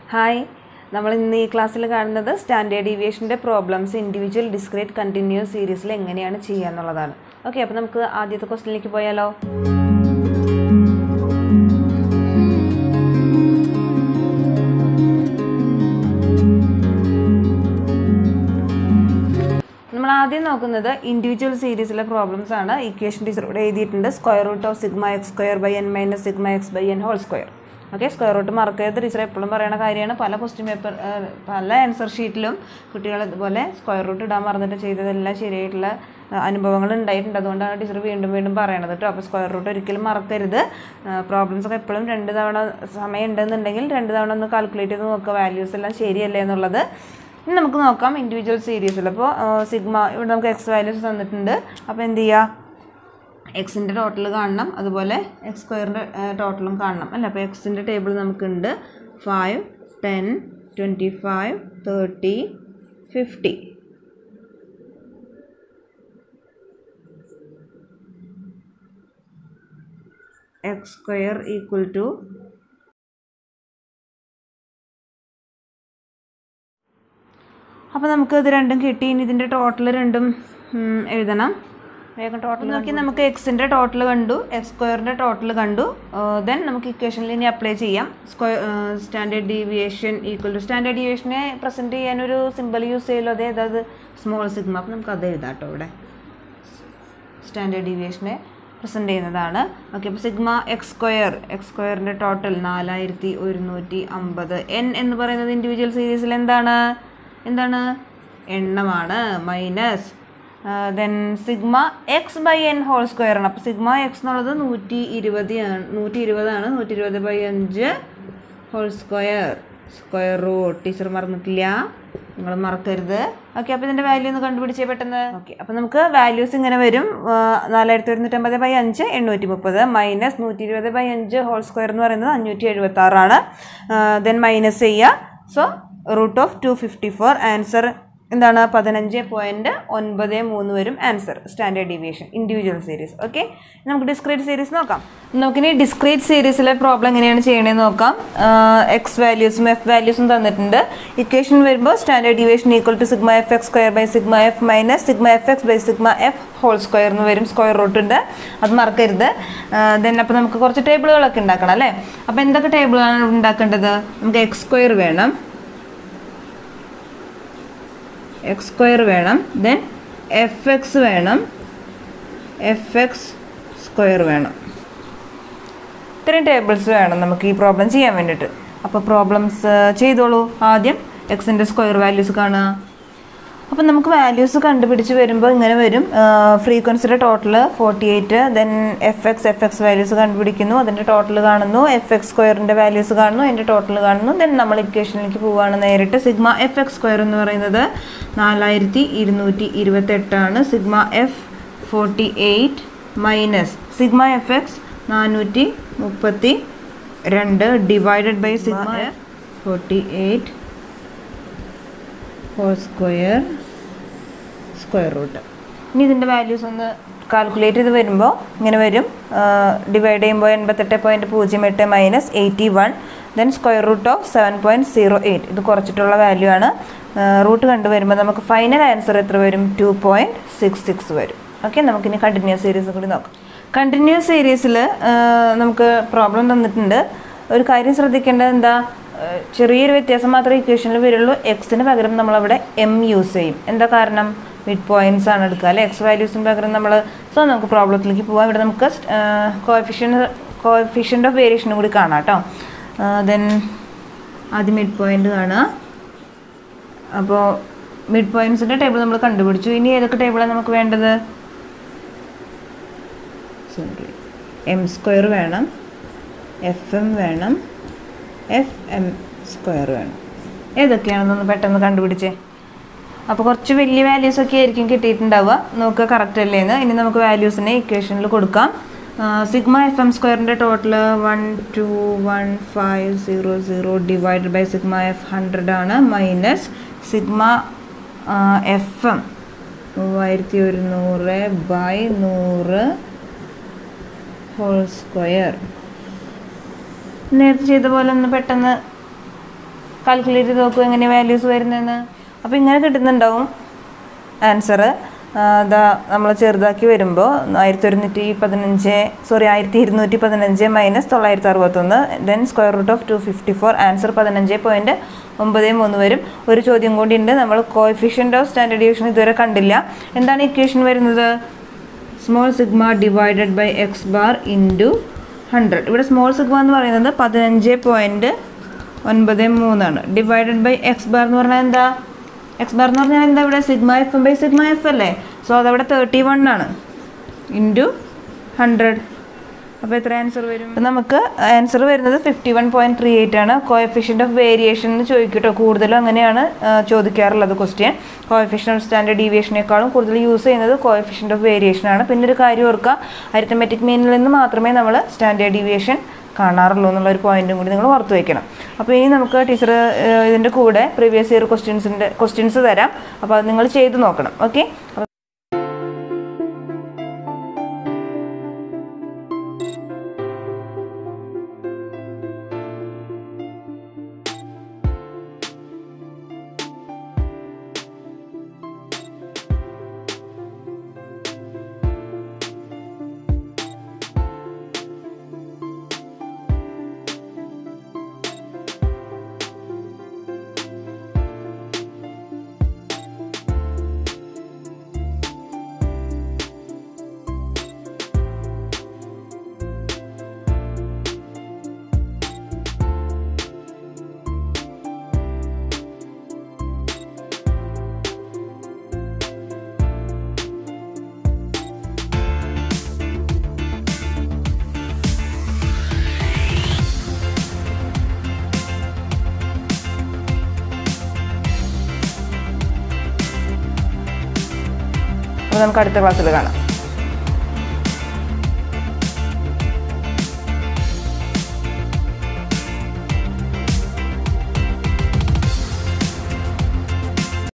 hi നമ്മൾ ഇന്ന് ഈ ക്ലാസ്സിൽ കാണുന്നത് സ്റ്റാൻഡേർഡ് ഡീവിയേഷൻ്റെ പ്രോബ്ലംസ് ഇൻഡിവിജ്വൽ ഡിസ്ക്രീറ്റ് കണ്ടിന്യൂസ് സീരീസിൽ എങ്ങനെയാണ് ചെയ്യുക എന്നുള്ളതാണ് ഓക്കെ അപ്പോൾ നമുക്ക് ആദ്യത്തെ ക്വസ്റ്റിനിലേക്ക് പോയാലോ നമ്മൾ ആദ്യം നോക്കുന്നത് ഇൻഡിവിജ്വൽ സീരീസിലെ പ്രോബ്ലംസ് ആണ് ഇക്വേഷൻ ടീച്ചറോട് എഴുതിയിട്ടുണ്ട് square root of sigma x square by n minus sigma x by n whole square okay square root mark ചെയ്ത് ടീച്ചർ എപ്പോഴും പറയുന്ന കാര്യമാണ് പല ക്വസ്റ്റ്യൻ പേപ്പർ പല ആൻസർ ഷീറ്റിലും കുട്ടികൾ ഇതുപോലെ സ്ക്വയർ റൂട്ട് ഇടാൻ മറന്നിട്ട് ചെയ്തതെല്ലാം ശരിയായിട്ടുള്ള അനുഭവങ്ങൾ ഉണ്ടായിട്ടുണ്ട് അതുകൊണ്ടാണ് ടീച്ചർ വീണ്ടും വീണ്ടും പറയണത് കേട്ടോ അപ്പോൾ സ്ക്വയർ റൂട്ട് ഒരിക്കലും മറക്കരുത് പ്രോബ്ലംസ് ഒക്കെ എപ്പോഴും രണ്ട് തവണ സമയം ഉണ്ടെന്നുണ്ടെങ്കിൽ രണ്ട് തവണ ഒന്ന് കാൽക്കുലേറ്റ് ചെയ്ത് നോക്കുക വാല്യൂസ് എല്ലാം ശരിയല്ലേ എന്നുള്ളത് ഇനി നമുക്ക് നോക്കാം ഇൻഡിവിജ്വൽ സീരീസിൽ അപ്പോൾ സിഗ്മ ഇവിടെ നമുക്ക് എക്സ് വാല്യൂസ് തന്നിട്ടുണ്ട് അപ്പോൾ എന്ത് ചെയ്യുക എക്സിൻ്റെ ടോട്ടൽ കാണണം അതുപോലെ എക്സ് സ്ക്വയറിൻ്റെ ടോട്ടലും കാണണം അല്ല അപ്പോൾ എക്സിൻ്റെ ടേബിൾ നമുക്കുണ്ട് five ten twenty five thirty fifty x square equal to അപ്പോൾ നമുക്ക് ഇത് രണ്ടും കിട്ടി ഇനി ഇതിൻ്റെ ടോട്ടൽ രണ്ടും ഉം, എഴുതണം വേഗം ടോട്ടൽ നോക്കി നമുക്ക് എക്സിൻ്റെ ടോട്ടൽ കണ്ടു എക്സ് സ്ക്വയറിൻ്റെ ടോട്ടൽ കണ്ടു ദെൻ നമുക്ക് ഇക്വേഷനിൽ ഇനി അപ്ലൈ ചെയ്യാം square standard deviation equal to standard ഡീവിയേഷനെ പ്രസൻറ്റ് ചെയ്യാനൊരു സിമ്പിൾ യൂസ് ചെയ്യലോ അതേ അതായത് സ്മോൾ സിഗ്മ അപ്പോൾ നമുക്ക് അത് എഴുതാം കേട്ടോ ഇവിടെ സ്റ്റാൻഡേർഡ് ഡീവിയേഷനെ പ്രസൻറ്റ് ചെയ്യുന്നതാണ് ഓക്കെ അപ്പോൾ സിഗ്മ എക്സ് സ്ക്വയർ എക്സ് സ്ക്വയറിൻ്റെ ടോട്ടൽ നാലായിരത്തി ഒരുന്നൂറ്റി അമ്പത് എൻ എന്ന് പറയുന്നത് ഇൻഡിവിജ്വൽ സീരീസിൽ എന്താണ് എന്താണ് എണ്ണമാണ് minus then sigma x by n whole square ആണ് അപ്പോൾ സിഗ്മ എക്സ് എന്നുള്ളത് നൂറ്റി ഇരുപത് ആണ് നൂറ്റി ഇരുപതാണ് നൂറ്റി ഇരുപത് ബൈ അഞ്ച് whole square square root teacher മറന്നിട്ടില്ല നിങ്ങൾ മറക്കരുത് ഓക്കെ അപ്പോൾ ഇതിൻ്റെ വാല്യൂ ഒന്ന് കണ്ടുപിടിച്ചേ പെട്ടെന്ന് ഓക്കെ അപ്പോൾ നമുക്ക് വാല്യൂസ് ഇങ്ങനെ വരും നാലായിരത്തി ഒരുന്നൂറ്റമ്പത് ബൈ അഞ്ച് എണ്ണൂറ്റി മുപ്പത് മൈനസ് നൂറ്റി ഇരുപത് ബൈ അഞ്ച് ഹോൾ സ്ക്വയർ എന്ന് പറയുന്നത് അഞ്ഞൂറ്റി എഴുപത്തി ആറാണ് ദെൻ മൈനസ് ചെയ്യുക so root of two fifty four answer എന്താണ് പതിനഞ്ച് പോയിൻറ്റ് ഒൻപത് മൂന്ന് വരും answer standard deviation individual series okay നമുക്ക് ഡിസ്ക്രീറ്റ് സീരീസ് നോക്കാം നമുക്കിനി ഡിസ്ക്രീറ്റ് സീരീസിലെ പ്രോബ്ലം എങ്ങനെയാണ് ചെയ്യണതെന്ന് നോക്കാം എക്സ് വാല്യൂസും എഫ് വാല്യൂസും തന്നിട്ടുണ്ട് ഇക്വേഷൻ വരുമ്പോൾ standard deviation equal to sigma f x square by sigma f minus sigma f x by sigma f whole square എന്ന് വരും സ്ക്വയർ റൂട്ട് ഉണ്ട് അത് മറക്കരുത് ദെൻ അപ്പോൾ നമുക്ക് കുറച്ച് ടേബിളുകളൊക്കെ ഉണ്ടാക്കണം അല്ലേ അപ്പോൾ എന്തൊക്കെ ടേബിളാണ് ഉണ്ടാക്കേണ്ടത് നമുക്ക് എക്സ് സ്ക്വയർ വേണം എക്സ് സ്ക്വയർ വേണം ദെൻ എഫ് എക്സ് വേണം എഫ് എക്സ് സ്ക്വയർ വേണം ഇത്രയും ടേബിൾസ് വേണം നമുക്ക് ഈ പ്രോബ്ലം ചെയ്യാൻ വേണ്ടിയിട്ട് അപ്പോൾ പ്രോബ്ലംസ് ചെയ്തോളൂ ആദ്യം എക്സിൻ്റെ സ്ക്വയർ വാല്യൂസ് കാണുക അപ്പം നമുക്ക് വാല്യൂസ് കണ്ടുപിടിച്ച് വരുമ്പോൾ ഇങ്ങനെ വരും ഫ്രീക്വൻസിയുടെ total forty eight then f x f x values കണ്ടുപിടിക്കുന്നു അതിൻ്റെ ടോട്ടൽ കാണുന്നു എഫ് എക്സ് സ്ക്വയറിൻ്റെ വാല്യൂസ് കാണുന്നു അതിൻ്റെ ടോട്ടൽ കാണുന്നു ദെൻ നമ്മൾ ഇക്വേഷനിലേക്ക് പോവുകയാണ് നേരിട്ട് സിഗ്മ എഫ് എക്സ് സ്ക്വയർ എന്ന് പറയുന്നത് നാലായിരത്തി ഇരുന്നൂറ്റി ഇരുപത്തെട്ടാണ് sigma f forty eight minus sigma f x നാനൂറ്റി മുപ്പത്തി രണ്ട് divided by sigma f forty eight whole square square root ഇനി ഇതിൻ്റെ വാല്യൂസ് ഒന്ന് കാൽക്കുലേറ്റ് ചെയ്ത് വരുമ്പോൾ ഇങ്ങനെ വരും ഡിവൈഡ് ചെയ്യുമ്പോൾ എൺപത്തെട്ട് പോയിൻറ്റ് പൂജ്യം എട്ട് minus eighty one then square root of seven point zero eight ഇത് കുറച്ചിട്ടുള്ള വാല്യൂ ആണ് റൂട്ട് കണ്ടു വരുമ്പോൾ നമുക്ക് ഫൈനൽ ആൻസർ എത്ര വരും ടു പോയിൻറ്റ് സിക്സ് സിക്സ് വരും ഓക്കെ നമുക്കിനി കണ്ടിന്യൂസ് സീരീസ് കൂടി നോക്കാം കണ്ടിന്യൂസ് സീരീസിൽ നമുക്ക് പ്രോബ്ലം തന്നിട്ടുണ്ട് ഒരു കാര്യം ശ്രദ്ധിക്കേണ്ടത് എന്താ ഏഹ് ചെറിയൊരു വ്യത്യാസം മാത്രമേ ഇക്വേഷനിൽ വരുള്ളൂ എക്സിന് പകരം നമ്മളവിടെ എം യൂസ് ചെയ്യും എന്താ കാരണം മിഡ് പോയിന്റ്സ് ആണ് എടുക്കുക അല്ലെ എക്സ് വാല്യൂസിന് പകരം നമ്മൾ സോ നമുക്ക് പ്രോബ്ലത്തിലേക്ക് പോകാം ഇവിടെ നമുക്ക് കോഫിഷ്യൻ കോഫിഷ്യൻ്റ് ഓഫ് വേരിയേഷനും കൂടി കാണാം കേട്ടോ ദെൻ ആദ്യം മിഡ് പോയിന്റ് കാണുക അപ്പോൾ മിഡ് പോയിന്റ്സിൻ്റെ ടേബിൾ നമ്മൾ കണ്ടുപിടിച്ചു ഇനി ഏതൊക്കെ ടേബിളാണ് നമുക്ക് വേണ്ടത് സോറി എം സ്ക്വയർ വേണം എഫ് എം വേണം എഫ് എം സ്ക്വയർ വേണം ഏതൊക്കെയാണെന്നൊന്ന് പെട്ടെന്ന് കണ്ടുപിടിച്ചേ അപ്പോൾ കുറച്ച് വലിയ വാല്യൂസ് ഒക്കെ ആയിരിക്കും കിട്ടിയിട്ടുണ്ടാവുക നോക്കുക കറക്റ്റ് അല്ലേന്ന് ഇനി നമുക്ക് വാല്യൂസിനെ ഇക്വേഷനിൽ കൊടുക്കാം സിഗ്മ എഫ് എം സ്ക്വയറിൻ്റെ total one two one five zero zero divide by sigma f hundred ആണ് മൈനസ് സിഗ്മ എഫ് എം മൂവായിരത്തി ഒരുന്നൂറ് ബൈ നൂറ് ഹോൾ സ്ക്വയർ നേരത്തെ ചെയ്ത പോലെ ഒന്ന് പെട്ടെന്ന് കാൽക്കുലേറ്റ് ചെയ്ത് നോക്കൂ എങ്ങനെ വാല്യൂസ് വരുന്നതെന്ന് അപ്പോൾ ഇങ്ങനെ കിട്ടുന്നുണ്ടാവും ആൻസർ ഇതാ നമ്മൾ ചെറുതാക്കി വരുമ്പോൾ ആയിരത്തി ഒരുന്നൂറ്റി പതിനഞ്ച് സോറി ആയിരത്തി ഇരുന്നൂറ്റി പതിനഞ്ച് മൈനസ് തൊള്ളായിരത്തി അറുപത്തൊന്ന് then square root of two fifty four answer പതിനഞ്ച് പോയിൻറ്റ് ഒമ്പത് മൂന്ന് വരും ഒരു ചോദ്യം കൂടി ഉണ്ട് നമ്മൾ കോഎഫിഷ്യൻ്റ് ഓഫ് സ്റ്റാൻഡേർഡ് ഡിവിഷൻ ഇതുവരെ കണ്ടില്ല എന്താണ് ഇക്വേഷൻ വരുന്നത് small sigma divided by x bar into hundred ഇവിടെ സ്മോൾ സിഗ്മ എന്ന് പറയുന്നത് പതിനഞ്ച് പോയിൻറ്റ് ഒൻപത് മൂന്നാണ് ഡിവൈഡഡ് ബൈ എക്സ് ബാർ എന്ന് പറഞ്ഞാൽ എന്താ എക്സ് ബാർ എന്ന് പറഞ്ഞാൽ എന്താ ഇവിടെ sigma f by sigma f അല്ലേ സോ അതവിടെ തേർട്ടി വൺ ആണ് ഇൻറ്റു ഹൺഡ്രഡ് അപ്പോൾ എത്ര ആൻസർ വരും അപ്പോൾ നമുക്ക് ആൻസർ വരുന്നത് fifty one point three eight ആണ് കോഎഫിഷ്യൻ്റ് ഓഫ് വേരിയേഷൻ എന്ന് ചോദിക്കട്ടോ കൂടുതലും അങ്ങനെയാണ് ആ, ചോദിക്കാറുള്ളത് ക്വസ്റ്റ്യൻ കോഎഫിഷ്യൻ ഓഫ് സ്റ്റാൻഡേർഡ് ഡീവിയേഷനേക്കാളും കൂടുതൽ യൂസ് ചെയ്യുന്നത് കോഎഫിഷ്യൻ്റ് ഓഫ് വേരിയേഷൻ ആണ് പിന്നെ ഒരു കാര്യം ഓർക്കുക അരിത്തമെറ്റിക് മീനിൽ നിന്ന് മാത്രമേ നമ്മൾ സ്റ്റാൻഡേർഡ് ഡീവിയേഷൻ കാണാറുള്ളൂ എന്നുള്ള ഒരു പോയിന്റും കൂടി നിങ്ങൾ ഓർത്ത് വയ്ക്കണം അപ്പോൾ ഇനി നമുക്ക് ടീച്ചർ ഇതിൻ്റെ കൂടെ പ്രീവിയസ് ഇയർ ക്വസ്റ്റ്യൻസിൻ്റെ ക്വസ്റ്റ്യൻസ് തരാം അപ്പോൾ അത് നിങ്ങൾ ചെയ്ത് നോക്കണം ഓക്കെ അപ്പോൾ നമുക്ക് അടുത്ത ക്ലാസ്സിൽ കാണാം